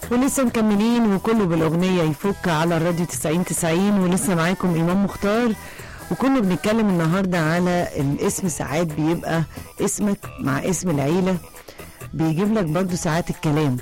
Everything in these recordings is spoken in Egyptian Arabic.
ولسه مكملين وكله بالاغنيه يفك على الراديو 90 90 ولسه معاكم امام مختار وكنا بنتكلم النهارده على الاسم ساعات بيبقى اسمك مع اسم العيله بيجيب لك برضو ساعات الكلام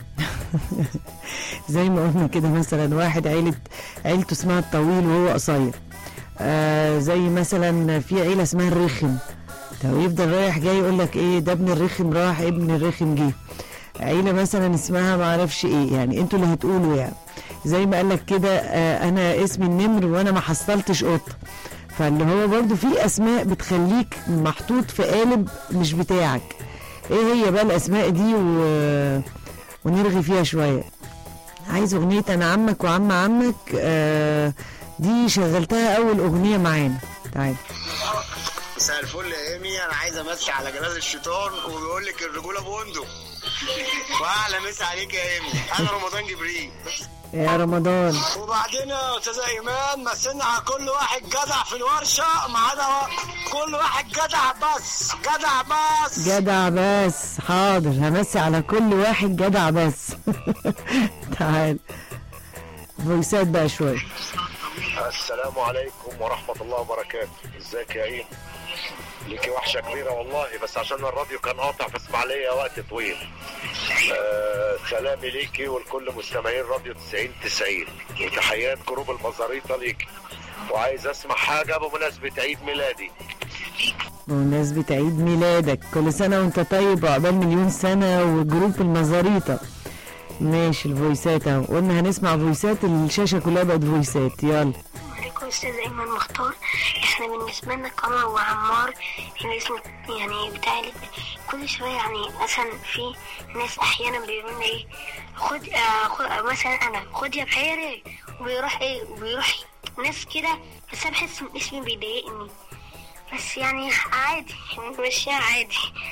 زي ما قلنا كده مثلا واحد عيلة عيلته اسمها الطويل وهو قصير آه زي مثلا في عيلة اسمها الرخم طب يفضل رايح جاي يقول لك ايه ده ابن الرخم راح ابن الرخم جه عيلة مثلا اسمها ما اعرفش ايه يعني انتوا اللي هتقولوا يعني زي ما قال لك كده آه انا اسمي النمر وانا ما حصلتش قطه فاللي هو برضو في اسماء بتخليك محطوط في قالب مش بتاعك ايه هي بقى الاسماء دي و... ونرغي فيها شويه عايز اغنيه انا عمك وعم عمك آه دي شغلتها اول اغنيه معانا تعالى مساء الفل يا ايمي انا عايز امسي على جناز الشيطان وبيقول لك الرجوله بندق واحلى مسا عليك يا ايمي انا رمضان جبريل يا رمضان وبعدين يا استاذ ايمان مسينا على كل واحد جدع في الورشه ما عدا كل واحد جدع بس جدع بس جدع بس حاضر همسي على كل واحد جدع بس تعال فويسات بقى شويه السلام عليكم ورحمة الله وبركاته ازيك يا ايم ليكي وحشة كبيرة والله بس عشان الراديو كان قاطع فاسمع ليا وقت طويل آه سلامي ليكي ولكل مستمعين راديو 90 90 وتحيات جروب المزاريطة ليكي وعايز اسمع حاجة بمناسبة عيد ميلادي بمناسبة عيد ميلادك كل سنة وانت طيب وعقبال مليون سنة وجروب المزاريطة ماشي الفويسات اهو قلنا هنسمع فويسات الشاشة كلها بقت فويسات يلا عليكم استاذ ايمن مختار احنا بالنسبه لنا قمر وعمار الاسم يعني بتاع ال- كل شويه يعني مثلا في ناس احيانا بيقولوا لنا ايه خد آه خد مثلا انا خد يا بحيري وبيروح ايه وبيروح ناس كده بس انا بحس ان اسمي بيضايقني بس يعني عادي ماشية عادي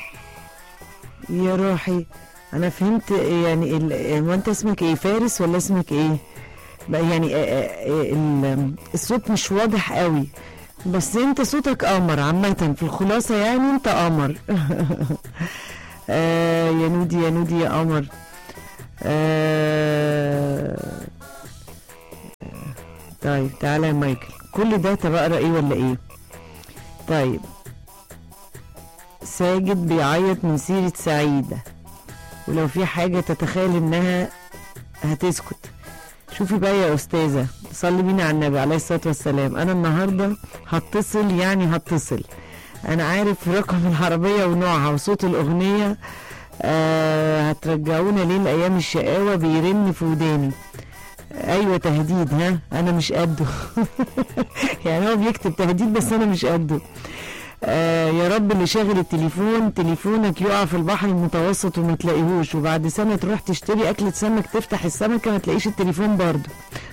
يا روحي انا فهمت يعني ال... وانت اسمك ايه فارس ولا اسمك ايه بقى يعني آه، آه، آه، ال- الصوت مش واضح قوي بس انت صوتك قمر عامة في الخلاصة يعني انت قمر آه يا نودي يا نودي يا قمر آه طيب تعالى يا مايكل كل ده طب اقرا ايه ولا ايه طيب ساجد بيعيط من سيرة سعيدة ولو في حاجة تتخيل انها هتسكت شوفي بقى يا استاذة صلي بينا على النبي عليه الصلاة والسلام انا النهاردة هتصل يعني هتصل انا عارف رقم العربية ونوعها وصوت الاغنية آه هترجعونا ليه الايام الشقاوة بيرن في وداني ايوه تهديد ها انا مش قده يعني هو بيكتب تهديد بس انا مش قده آه يا رب اللي شاغل التليفون تليفونك يقع في البحر المتوسط وما تلاقيهوش وبعد سنه تروح تشتري اكله سمك تفتح السمكه ما تلاقيش التليفون برضه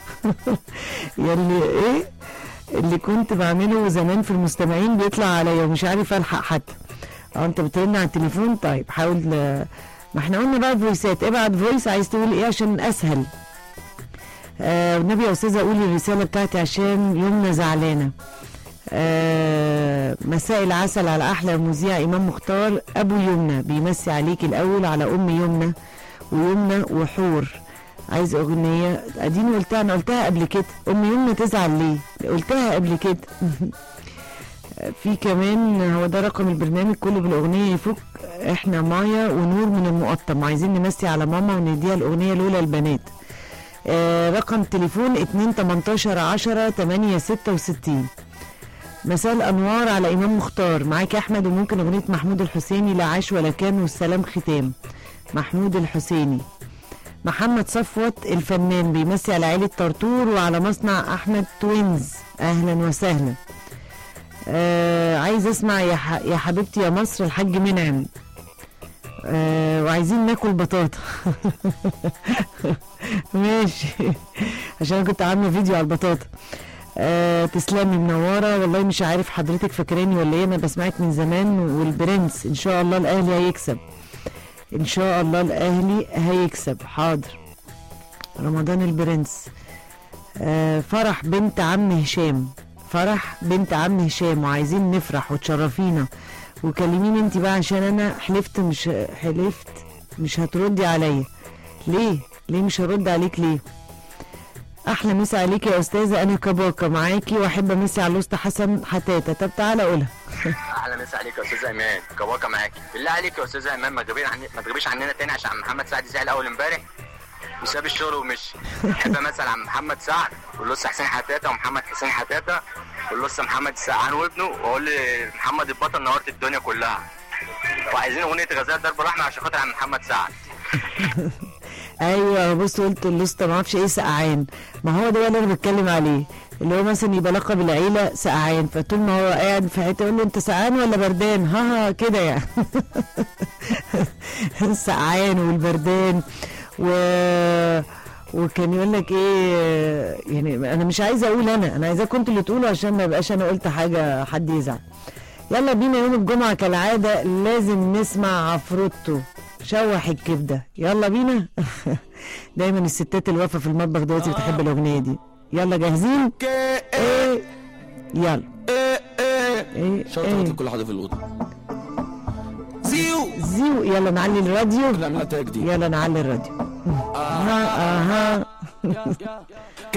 يلي ايه اللي كنت بعمله زمان في المستمعين بيطلع عليا ومش عارف الحق حتى اه انت بترن على التليفون طيب حاول ل- ما احنا قلنا بقى فويسات ابعت فويس عايز تقول ايه عشان اسهل آه والنبي يا استاذه قولي الرساله بتاعتي عشان يومنا زعلانه آه مساء العسل على احلى مذيع امام مختار ابو يمنى بيمسي عليك الاول على ام يمنى ويمنى وحور عايز اغنيه اديني قلتها انا قلتها قبل كده ام يمنى تزعل ليه قلتها قبل كده في كمان هو ده رقم البرنامج كله بالاغنيه يفك احنا مايا ونور من المقطم عايزين نمسي على ماما ونديها الاغنيه لولا البنات آه رقم تليفون 2 18 10 8 66 مساء الانوار على امام مختار معاك يا احمد وممكن اغنيه محمود الحسيني لا عاش ولا كان والسلام ختام محمود الحسيني محمد صفوت الفنان بيمسي على عيلة طرطور وعلى مصنع أحمد توينز أهلا وسهلا آه عايز أسمع يا, ح... يا حبيبتي يا مصر الحاج منعم آه وعايزين ناكل بطاطا ماشي عشان أنا كنت عامله فيديو على البطاطا آه تسلمي منوره والله مش عارف حضرتك فاكراني ولا ايه انا بسمعك من زمان والبرنس ان شاء الله الاهلي هيكسب ان شاء الله الاهلي هيكسب حاضر رمضان البرنس آه فرح بنت عم هشام فرح بنت عم هشام وعايزين نفرح وتشرفينا وكلميني انت بقى عشان انا حلفت مش حلفت مش هتردي عليا ليه ليه مش هرد عليك ليه احلى مسا عليك يا استاذه انا كباكه معاكي واحب امسي على الوسطى حسن حتاته طب تعالى قولها اهلا مسا عليك يا استاذ ايمان كباكه معاكي بالله عليك يا استاذ ايمان ما تغيبيش عني ما تغيبيش عننا تاني عشان عم محمد سعد زعل اول امبارح وساب الشغل ومشي احب مثلا عم محمد سعد واللص حسين حتاته ومحمد حسين حتاته واللص محمد السقعان وابنه واقول لمحمد البطل نورت الدنيا كلها وعايزين اغنيه غزال درب الرحمه عشان خاطر عم محمد سعد ايوه بص قلت الوسطى ما اعرفش ايه سقعان ما هو ده اللي انا بتكلم عليه اللي هو مثلا يبقى لقب العيله سقعان فطول ما هو قاعد في حته يقول له انت سقعان ولا بردان ها ها كده يعني السقعان والبردان و وكان يقول لك ايه يعني انا مش عايزه اقول انا انا عايزاكم انتوا اللي تقولوا عشان ما يبقاش انا قلت حاجه حد يزعل يلا بينا يوم الجمعه كالعاده لازم نسمع عفروتو شوح الكبده يلا بينا دايما الستات الواقفه في المطبخ دلوقتي بتحب الاغنيه دي يلا جاهزين ايه يلا ايه شرطة ايه لكل حد في الأوضة زيو زيو يلا نعلي الراديو نعملها تاج دي يلا نعلي الراديو اها اها